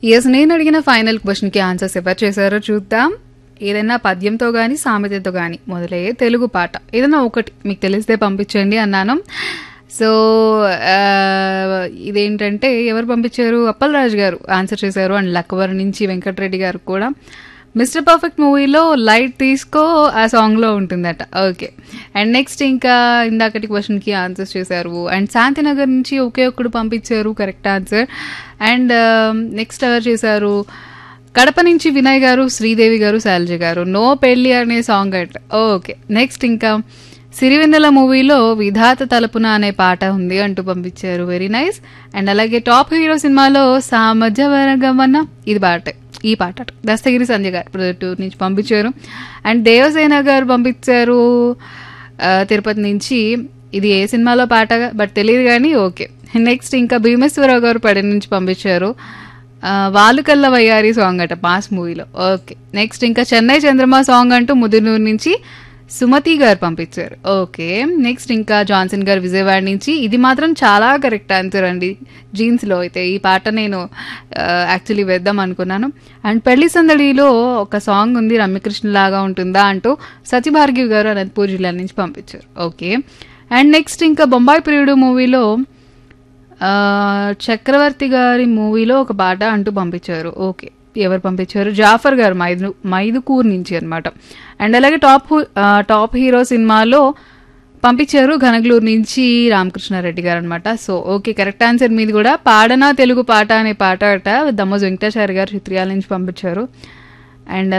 Yes నేను అడిగిన final క్వశ్చన్కి ఆన్సర్స్ ఎవరు చేశారో చూద్దాం ఏదైనా పద్యంతో కానీ సామెతతో కానీ మొదలయ్యే తెలుగు పాట ఏదైనా ఒకటి మీకు తెలిస్తే పంపించండి అన్నాను సో ఆ, ఇదేంటంటే ఎవరు పంపించారు అప్పలరాజు గారు ఆన్సర్ చేశారు అండ్ లక్కవర్ నుంచి వెంకటరెడ్డి గారు కూడా మిస్టర్ పర్ఫెక్ట్ మూవీలో లైట్ తీసుకో ఆ సాంగ్లో ఉంటుందట ఓకే అండ్ నెక్స్ట్ ఇంకా ఇందాకటి క్వశ్చన్కి ఆన్సర్స్ చేశారు అండ్ శాంతినగర్ నుంచి ఒకే ఒక్కడు పంపించారు కరెక్ట్ ఆన్సర్ అండ్ నెక్స్ట్ ఎవరు చేశారు కడప నుంచి వినయ్ గారు శ్రీదేవి గారు శైలజ గారు నో పెళ్ళి అనే సాంగ్ అట ఓకే నెక్స్ట్ ఇంకా సిరివెన్నెల మూవీలో విధాత తలపున అనే పాట ఉంది అంటూ పంపించారు వెరీ నైస్ అండ్ అలాగే టాప్ హీరో సినిమాలో సామజవరగమన ఇది పాట ఈ పాట అట. దస్తగిరి సంజయ్ గారు ప్రొజెక్టూర్ నుంచి పంపించారు అండ్ దేవసేన గారు పంపించారు ఆ, తిరుపతి నుంచి ఇది ఏ సినిమాలో పాట బట్ తెలియదు కానీ ఓకే నెక్స్ట్ ఇంకా భీమేశ్వరరావు గారు పడి నుంచి పంపించారు ఆ, వాలుకల్ల వయ్యారి సాంగ్ అట పాస్ మూవీలో ఓకే నెక్స్ట్ ఇంకా చెన్నై చంద్రమా సాంగ్ అంటూ ముదునూరు నుంచి సుమతి గారు పంపించారు ఓకే నెక్స్ట్ ఇంకా జాన్సన్ గారు విజయవాడ నుంచి ఇది మాత్రం చాలా కరెక్ట్ ఆన్సర్ అండి జీన్స్లో అయితే ఈ పాట నేను యాక్చువల్లీ వేద్దాం అనుకున్నాను అండ్ పెళ్లి సందడిలో ఒక సాంగ్ ఉంది రమ్యకృష్ణ లాగా ఉంటుందా అంటూ సత్యభార్గివ్ గారు అనంతపూర్ జిల్లా నుంచి పంపించారు ఓకే అండ్ నెక్స్ట్ ఇంకా బొంబాయి ప్రియుడు మూవీలో ఆ, చక్రవర్తి గారి మూవీలో ఒక పాట అంటూ పంపించారు ఓకే ఎవరు పంపించారు జాఫర్ గారు మైదు మైదుకూర్ నుంచి అన్నమాట అండ్ అలాగే టాప్ హూ- ఆ, టాప్ హీరో సినిమాలో పంపించారు ఘనగ్లూరు నుంచి రామకృష్ణారెడ్డి గారు అనమాట సో ఓకే కరెక్ట్ ఆన్సర్ మీది కూడా పాడనా తెలుగు పాట అనే పాట అట దమ్మోజ్ వెంకటాచారి గారు చిత్రియాల నుంచి పంపించారు అండ్